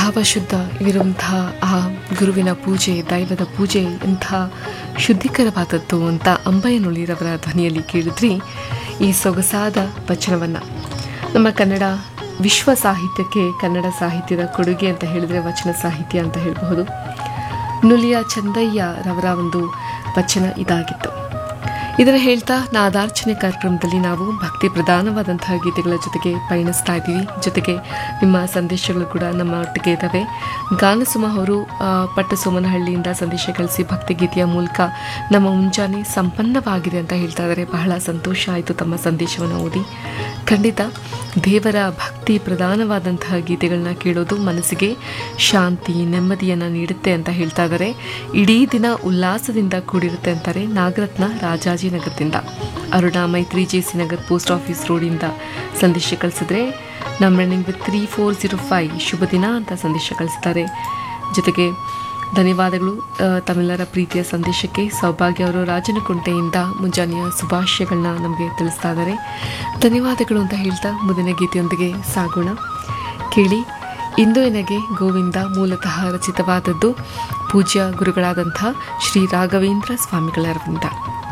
ಭಾವಶುದ್ಧವಿರುವಂತಹ ಆ ಗುರುವಿನ ಪೂಜೆ ದೈವದ ಪೂಜೆ ಇಂಥ ಶುದ್ಧೀಕರವಾದದ್ದು ಅಂತ ಅಂಬಯ್ಯನುಳಿರವರ ಧ್ವನಿಯಲ್ಲಿ ಕೇಳಿದ್ರಿ ಈ ಸೊಗಸಾದ ವಚನವನ್ನು ನಮ್ಮ ಕನ್ನಡ ವಿಶ್ವ ಸಾಹಿತ್ಯಕ್ಕೆ ಕನ್ನಡ ಸಾಹಿತ್ಯದ ಕೊಡುಗೆ ಅಂತ ಹೇಳಿದರೆ ವಚನ ಸಾಹಿತ್ಯ ಅಂತ ಹೇಳಬಹುದು ನುಲಿಯ ಚಂದಯ್ಯ ರವರ ಒಂದು ವಚನ ಇದಾಗಿತ್ತು ಇದರ ಹೇಳ್ತಾ ನಾದಾರ್ಚನೆ ಕಾರ್ಯಕ್ರಮದಲ್ಲಿ ನಾವು ಭಕ್ತಿ ಪ್ರಧಾನವಾದಂತಹ ಗೀತೆಗಳ ಜೊತೆಗೆ ಪಯಣಿಸ್ತಾ ಇದ್ದೀವಿ ಜೊತೆಗೆ ನಿಮ್ಮ ಸಂದೇಶಗಳು ಕೂಡ ನಮ್ಮ ಒಟ್ಟಿಗೆ ಇದ್ದಾವೆ ಗಾನಸುಮ ಅವರು ಆ, ಪಟ್ಟಸೋಮನಹಳ್ಳಿಯಿಂದ ಸಂದೇಶ ಕಳಿಸಿ ಭಕ್ತಿಗೀತೆಯ ಮೂಲಕ ನಮ್ಮ ಮುಂಜಾನೆ ಸಂಪನ್ನವಾಗಿದೆ ಅಂತ ಹೇಳ್ತಾ ಇದ್ದಾರೆ ಬಹಳ ಸಂತೋಷ ಆಯಿತು ತಮ್ಮ ಸಂದೇಶವನ್ನು ಓದಿ ಖಂಡಿತ ದೇವರ ಭಕ್ತಿ ಪ್ರಧಾನವಾದಂತಹ ಗೀತೆಗಳನ್ನ ಕೇಳೋದು ಮನಸ್ಸಿಗೆ ಶಾಂತಿ ನೆಮ್ಮದಿಯನ್ನು ನೀಡುತ್ತೆ ಅಂತ ಹೇಳ್ತಾ ಇದ್ದಾರೆ ಇಡೀ ದಿನ ಉಲ್ಲಾಸದಿಂದ ಕೂಡಿರುತ್ತೆ ಅಂತಾರೆ ನಾಗರತ್ನ ರಾಜಾಜಿನಗರದಿಂದ Aruna Maitri J C Nagar post office ರೋಡಿಂದ ಸಂದೇಶ ಕಳಿಸಿದ್ರೆ ನಮ್ಮ running with three four zero five ಶುಭ ದಿನ ಅಂತ ಸಂದೇಶ ಕಳಿಸ್ತಾರೆ ಜೊತೆಗೆ ಧನ್ಯವಾದಗಳು ಆ, ತಮ್ಮೆಲ್ಲರ ಪ್ರೀತಿಯ ಸಂದೇಶಕ್ಕೆ ಸೌಭಾಗ್ಯ ಅವರು ರಾಜನಕುಂಟೆಯಿಂದ ಮುಂಜಾನೆಯ ಶುಭಾಶಯಗಳನ್ನ ನಮಗೆ ತಿಳಿಸ್ತಾ ಇದ್ದಾರೆ ಧನ್ಯವಾದಗಳು ಅಂತ ಹೇಳ್ತಾ ಮುಂದಿನ ಗೀತೆಯೊಂದಿಗೆ ಸಾಗೋಣ ಕೇಳಿ ಇಂದು ಎನಗೆ ಗೋವಿಂದ ಮೂಲತಃ ರಚಿತವಾದದ್ದು ಪೂಜ್ಯ ಗುರುಗಳಾದಂಥ ಶ್ರೀ ರಾಘವೇಂದ್ರ ಸ್ವಾಮಿಗಳರಿಂದ